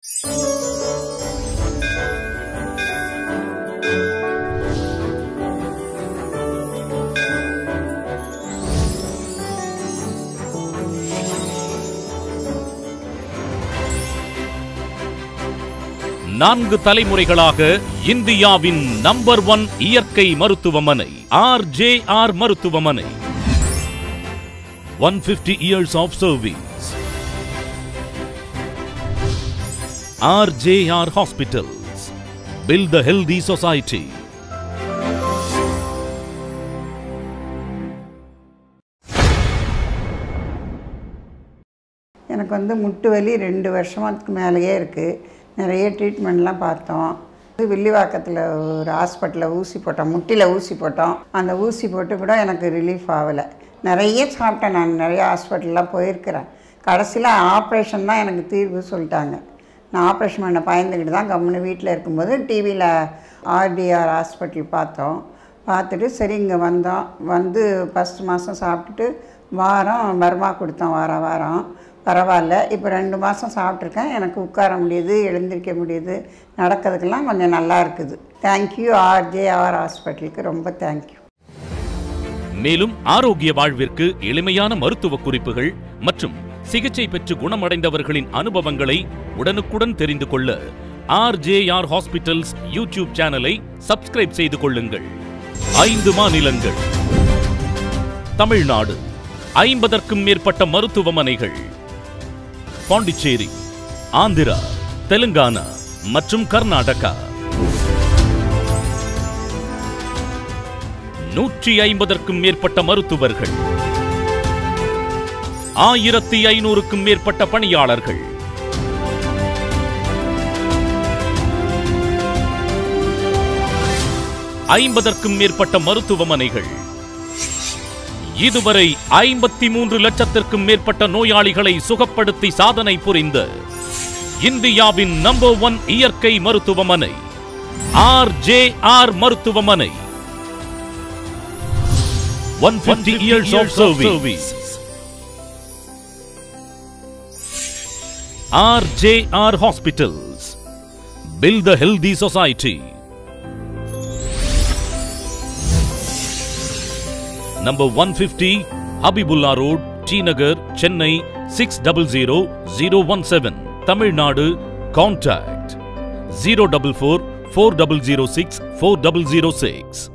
நான்கு தலைமுறைகளாக இந்தியாவின் நம்பர் ஒன் இயற்கை மருத்துவமனை ஆர் ஜே ஆர் மருத்துவமனை one fifty years of service R J R hospitals build the healthy society எனக்கு வந்து முட்டு வலி ரெண்டு வருஷமாத்துக்கு மேலேயே இருக்குது நிறைய ட்ரீட்மெண்ட்லாம் பார்த்தோம் இது வில்லிவாக்கத்தில் ஒரு ஹாஸ்பிட்டலில் ஊசி போட்டோம் முட்டியில் ஊசி போட்டோம் அந்த ஊசி போட்டு கூட எனக்கு ரிலீஃப் ஆகலை நிறைய சாப்பிட்டேன் நான் நிறைய ஹாஸ்பிட்டல்லாம் போயிருக்கிறேன் கடைசியில் ஆப்ரேஷன் தான் எனக்கு தீர்வு சொல்லிட்டாங்க நான் ஆப்ரேஷன் பண்ண பயந்துக்கிட்டு தான் கம்முன்னு வீட்டில் இருக்கும்போது டிவியில் ஆர்டிஆர் ஹாஸ்பிட்டல் பார்த்தோம் பார்த்துட்டு சரி இங்கே வந்தோம் வந்து ஃபஸ்ட் மாதம் சாப்பிட்டுட்டு வாரம் பர்மா கொடுத்தோம் வாரம் வாரம் பரவாயில்ல இப்போ ரெண்டு மாதம் சாப்பிட்ருக்கேன் எனக்கு உட்கார முடியுது எழுந்திருக்க முடியுது நடக்கிறதுக்கெல்லாம் கொஞ்சம் நல்லா இருக்குது தேங்க்யூ ஆர்ஜேஆர் ஹாஸ்பிட்டலுக்கு ரொம்ப தேங்க்யூ மேலும் ஆரோக்கிய வாழ்விற்கு எளிமையான மருத்துவ குறிப்புகள் மற்றும் சிகிச்சை பெற்று குணமடைந்தவர்களின் அனுபவங்களை உடனுக்குடன் தெரிந்து கொள்ள R J R hospitals YouTube சேனலை சப்ஸ்கிரைப் செய்து கொள்ளுங்கள் ஐந்து மாநிலங்கள் தமிழ்நாடு ஐம்பதற்கும் மேற்பட்ட மருத்துவமனைகள் பாண்டிச்சேரி ஆந்திரா தெலுங்கானா மற்றும் கர்நாடகா நூற்றி ஐம்பதற்கும் மேற்பட்ட மருத்துவர்கள் ஆயிரத்தி ஐநூறுக்கும் மேற்பட்ட பணியாளர்கள் ஐம்பதற்கும் மேற்பட்ட மருத்துவமனைகள் இதுவரை ஐம்பத்தி மூன்று லட்சத்திற்கும் மேற்பட்ட நோயாளிகளை சுகப்படுத்தி சாதனை புரிந்த இந்தியாவின் நம்பர் ஒன் இயற்கை மருத்துவமனை ஆர் ஜே ஆர் மருத்துவமனை 150 years of service. RJR Hospitals. Build the healthy society. Number 150 Habibullah Road, T Nagar, Chennai 600017. Tamil Nadu. Contact 044 4006 4006.